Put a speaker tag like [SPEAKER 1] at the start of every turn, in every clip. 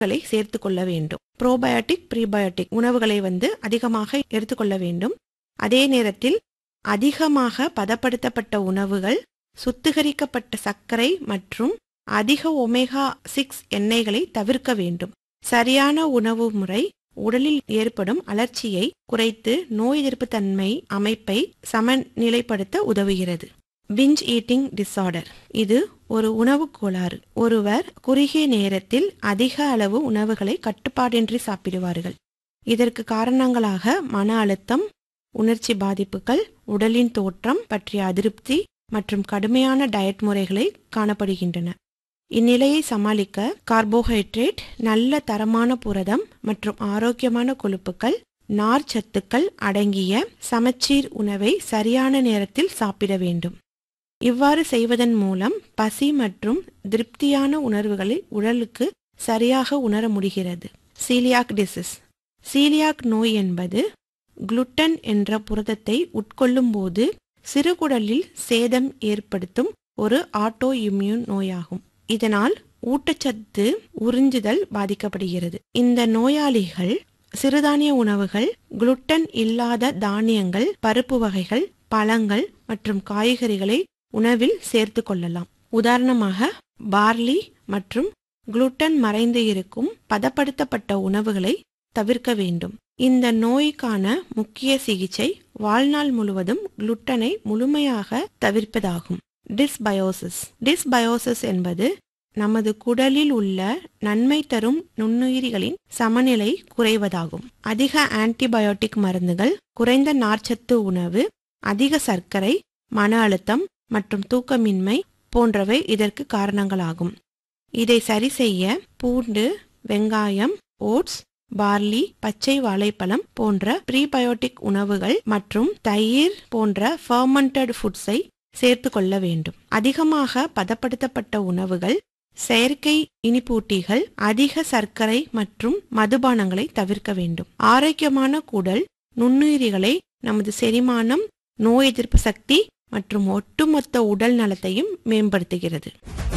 [SPEAKER 1] களை சேர்த்து கொள்ள வேண்டும் ப்ரோபயோட்டிக் ப்ரீபயோட்டிக் உணவுகளை வந்து அதிகமாக எடுத்துக்கொள்ள வேண்டும் அதே நேரத்தில் அதிகமாக பதப்படுத்தப்பட்ட உணவுகள் சுத்திகரிக்கப்பட்ட சர்க்கரை மற்றும் அதிக ஒமேகா சிக்ஸ் எண்ணெய்களை தவிர்க்க வேண்டும் சரியான உணவு முறை உடலில் ஏற்படும் அலர்ச்சியை குறைத்து நோய் எதிர்ப்பு தன்மை அமைப்பை சமநிலைப்படுத்த உதவுகிறது பிஞ்ச் ஈட்டிங் டிசார்டர் இது ஒரு உணவு கோளாறு ஒருவர் குறுகிய நேரத்தில் அதிக அளவு உணவுகளை கட்டுப்பாடின்றி சாப்பிடுவார்கள் இதற்கு காரணங்களாக மன அழுத்தம் உணர்ச்சி பாதிப்புகள் உடலின் தோற்றம் பற்றிய அதிருப்தி மற்றும் கடுமையான டயட் முறைகளை காணப்படுகின்றன இந்நிலையை சமாளிக்க கார்போஹைட்ரேட் நல்ல தரமான புரதம் மற்றும் ஆரோக்கியமான கொழுப்புகள் நார் சத்துக்கள் அடங்கிய சமச்சீர் உணவை சரியான நேரத்தில் சாப்பிட வேண்டும் இவ்வாறு செய்வதன் மூலம் பசி மற்றும் திருப்தியான உணர்வுகளை உடலுக்கு சரியாக உணர முடிகிறது சீலியாக் டிசீஸ் சீலியாக் நோய் என்பது குளுட்டன் என்ற புரதத்தை உட்கொள்ளும் போது சிறுகுடலில் சேதம் ஏற்படுத்தும் ஒரு ஆட்டோ இம்யூன் நோயாகும் இதனால் ஊட்டச்சத்து உறிஞ்சுதல் பாதிக்கப்படுகிறது இந்த நோயாளிகள் சிறுதானிய உணவுகள் குளுட்டன் இல்லாத தானியங்கள் பருப்பு வகைகள் பழங்கள் மற்றும் காய்கறிகளை உணவில் சேர்த்து கொள்ளலாம் உதாரணமாக பார்லி மற்றும் குளுட்டன் மறைந்து இருக்கும் பதப்படுத்தப்பட்ட உணவுகளை தவிர்க்க வேண்டும் இந்த நோய்க்கான முக்கிய சிகிச்சை வாழ்நாள் முழுவதும் குளுட்டனை முழுமையாக தவிர்ப்பதாகும் டிஸ்பயோசிஸ் டிஸ்பயோசிஸ் என்பது நமது குடலில் உள்ள நன்மை தரும் நுண்ணுயிரிகளின் சமநிலை குறைவதாகும் அதிக ஆன்டிபயோட்டிக் மருந்துகள் குறைந்த நார்ச்சத்து உணவு அதிக சர்க்கரை மன அழுத்தம் மற்றும் தூக்கமின்மை போன்றவை இதற்கு காரணங்களாகும் இதை சரி செய்ய பூண்டு வெங்காயம் ஓட்ஸ் பார்லி பச்சை வாழைப்பழம் போன்ற ப்ரீபயோட்டிக் உணவுகள் மற்றும் தயிர் போன்ற ஃபர்மெண்டட் ஃபுட்ஸை சேர்த்து கொள்ள வேண்டும் அதிகமாக பதப்படுத்தப்பட்ட உணவுகள் செயற்கை இனிப்பூட்டிகள் அதிக சர்க்கரை மற்றும் மதுபானங்களை தவிர்க்க வேண்டும் ஆரோக்கியமான குடல் நுண்ணுயிரிகளை நமது செரிமானம் நோய் எதிர்ப்பு சக்தி மற்றும் ஒட்டுமொத்த உடல் நலத்தையும் மேம்படுத்துகிறது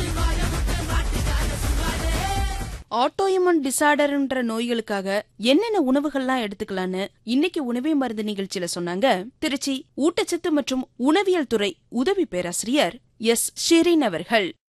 [SPEAKER 2] ஆட்டோஇமன் டிசார்டர்ன்ற நோய்களுக்காக என்னென்ன உணவுகள்லாம் எடுத்துக்கலான்னு இன்னைக்கு உணவே மருந்து நிகழ்ச்சியில சொன்னாங்க திருச்சி ஊட்டச்சத்து மற்றும் உணவியல் துறை உதவி பேராசிரியர் எஸ் ஷிரீன் அவர்கள்